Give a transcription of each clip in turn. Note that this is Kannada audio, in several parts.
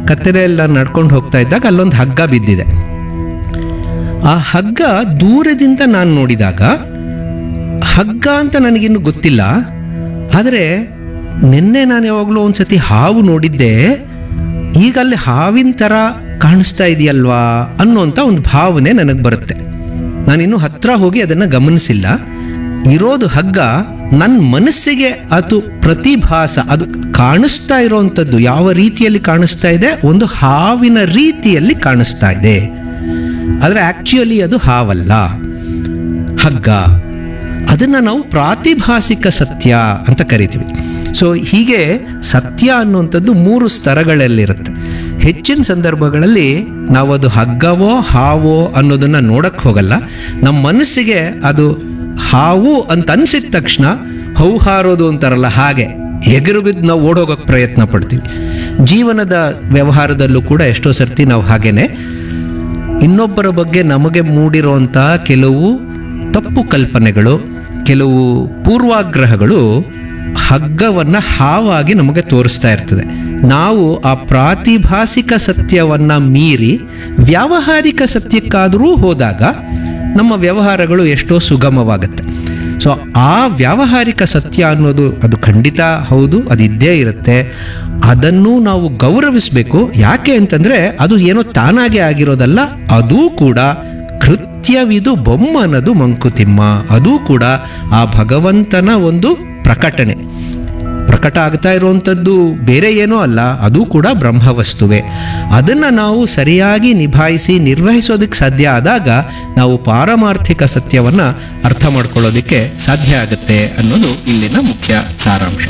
ಕತ್ತಲೆಲ್ಲ ನಡ್ಕೊಂಡು ಹೋಗ್ತಾ ಇದ್ದಾಗ ಅಲ್ಲೊಂದು ಹಗ್ಗ ಬಿದ್ದಿದೆ ಆ ಹಗ್ಗ ದೂರದಿಂದ ನಾನು ನೋಡಿದಾಗ ಹಗ್ಗ ಅಂತ ನನಗಿನ್ನು ಗೊತ್ತಿಲ್ಲ ಆದರೆ ನಿನ್ನೆ ನಾನು ಯಾವಾಗಲೂ ಒಂದ್ಸತಿ ಹಾವು ನೋಡಿದ್ದೆ ಈಗ ಅಲ್ಲಿ ಹಾವಿನ ಥರ ಕಾಣಿಸ್ತಾ ಇದೆಯಲ್ವಾ ಅನ್ನೋಂಥ ಒಂದು ಭಾವನೆ ನನಗೆ ಬರುತ್ತೆ ನಾನಿನ್ನು ಹತ್ರ ಹೋಗಿ ಅದನ್ನು ಗಮನಿಸಿಲ್ಲ ಇರೋದು ಹಗ್ಗ ನನ್ನ ಮನಸ್ಸಿಗೆ ಅದು ಪ್ರತಿಭಾಸ ಅದು ಕಾಣಿಸ್ತಾ ಇರೋವಂಥದ್ದು ಯಾವ ರೀತಿಯಲ್ಲಿ ಕಾಣಿಸ್ತಾ ಇದೆ ಒಂದು ಹಾವಿನ ರೀತಿಯಲ್ಲಿ ಕಾಣಿಸ್ತಾ ಇದೆ ಆದರೆ ಆಕ್ಚುಯಲಿ ಅದು ಹಾವಲ್ಲ ಹಗ್ಗ ಅದನ್ನು ನಾವು ಪ್ರಾತಿಭಾಸಿಕ ಸತ್ಯ ಅಂತ ಕರಿತೀವಿ ಸೊ ಹೀಗೆ ಸತ್ಯ ಅನ್ನುವಂಥದ್ದು ಮೂರು ಸ್ತರಗಳಲ್ಲಿರುತ್ತೆ ಹೆಚ್ಚಿನ ಸಂದರ್ಭಗಳಲ್ಲಿ ನಾವು ಅದು ಹಗ್ಗವೋ ಹಾವೋ ಅನ್ನೋದನ್ನು ನೋಡಕ್ಕೆ ಹೋಗಲ್ಲ ನಮ್ಮ ಮನಸ್ಸಿಗೆ ಅದು ಹಾವು ಅಂತ ಅನ್ಸಿದ ತಕ್ಷಣ ಹೌಹಾರೋದು ಅಂತಾರಲ್ಲ ಹಾಗೆ ಎಗರು ಬಿದ್ದು ನಾವು ಓಡೋಗೋಕ್ಕೆ ಪ್ರಯತ್ನ ಪಡ್ತೀವಿ ಜೀವನದ ವ್ಯವಹಾರದಲ್ಲೂ ಕೂಡ ಎಷ್ಟೋ ಸರ್ತಿ ನಾವು ಹಾಗೇನೆ ಇನ್ನೊಬ್ಬರ ಬಗ್ಗೆ ನಮಗೆ ಮೂಡಿರುವಂಥ ಕೆಲವು ತಪ್ಪು ಕಲ್ಪನೆಗಳು ಕೆಲವು ಪೂರ್ವಾಗ್ರಹಗಳು ಹಗ್ಗವನ್ನು ಹಾವಾಗಿ ನಮಗೆ ತೋರಿಸ್ತಾ ಇರ್ತದೆ ನಾವು ಆ ಪ್ರಾತಿಭಾಸಿಕ ಸತ್ಯವನ್ನ ಮೀರಿ ವ್ಯಾವಹಾರಿಕ ಸತ್ಯಕ್ಕಾದರೂ ಹೋದಾಗ ನಮ್ಮ ವ್ಯವಹಾರಗಳು ಎಷ್ಟೋ ಸುಗಮವಾಗುತ್ತೆ ಸೊ ಆ ವ್ಯಾವಹಾರಿಕ ಸತ್ಯ ಅನ್ನೋದು ಅದು ಖಂಡಿತ ಹೌದು ಅದು ಇದ್ದೇ ಇರುತ್ತೆ ಅದನ್ನು ನಾವು ಗೌರವಿಸಬೇಕು ಯಾಕೆ ಅಂತಂದ್ರೆ ಅದು ಏನೋ ತಾನಾಗೆ ಆಗಿರೋದಲ್ಲ ಅದೂ ಕೂಡ ಕೃತ್ಯವಿದು ಬೊಮ್ಮನದು ಮಂಕುತಿಮ್ಮ ಅದೂ ಕೂಡ ಆ ಭಗವಂತನ ಒಂದು ಪ್ರಕಟಣೆ ಪ್ರಕಟ ಆಗ್ತಾ ಇರುವಂಥದ್ದು ಬೇರೆ ಏನೂ ಅಲ್ಲ ಅದು ಕೂಡ ಬ್ರಹ್ಮವಸ್ತುವೆ ಅದನ್ನು ನಾವು ಸರಿಯಾಗಿ ನಿಭಾಯಿಸಿ ನಿರ್ವಹಿಸೋದಕ್ಕೆ ಸಾಧ್ಯ ಆದಾಗ ನಾವು ಪಾರಮಾರ್ಥಿಕ ಸತ್ಯವನ್ನು ಅರ್ಥ ಮಾಡ್ಕೊಳ್ಳೋದಕ್ಕೆ ಸಾಧ್ಯ ಆಗುತ್ತೆ ಅನ್ನೋದು ಇಲ್ಲಿನ ಮುಖ್ಯ ಸಾರಾಂಶ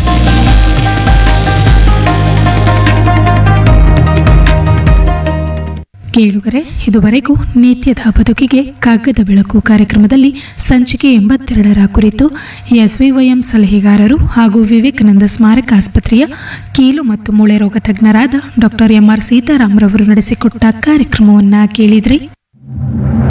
ಕೇಳುಗರೆ ಇದುವರೆಗೂ ನಿತ್ಯದ ಬದುಕಿಗೆ ಕಾಗದ ಬೆಳಕು ಕಾರ್ಯಕ್ರಮದಲ್ಲಿ ಸಂಚಿಕೆ ಎಂಬತ್ತೆರಡರ ಕುರಿತು ಎಸ್ವಿವೈಎಂ ಸಲಹೆಗಾರರು ಹಾಗೂ ವಿವೇಕಾನಂದ ಸ್ಮಾರಕ ಆಸ್ಪತ್ರೆಯ ಕೀಲು ಮತ್ತು ಮೂಳೆ ರೋಗ ತಜ್ಞರಾದ ಡಾಕ್ಟರ್ ಎಂಆರ್ ಸೀತಾರಾಮ್ರವರು ನಡೆಸಿಕೊಟ್ಟ ಕಾರ್ಯಕ್ರಮವನ್ನು ಕೇಳಿದ್ರಿ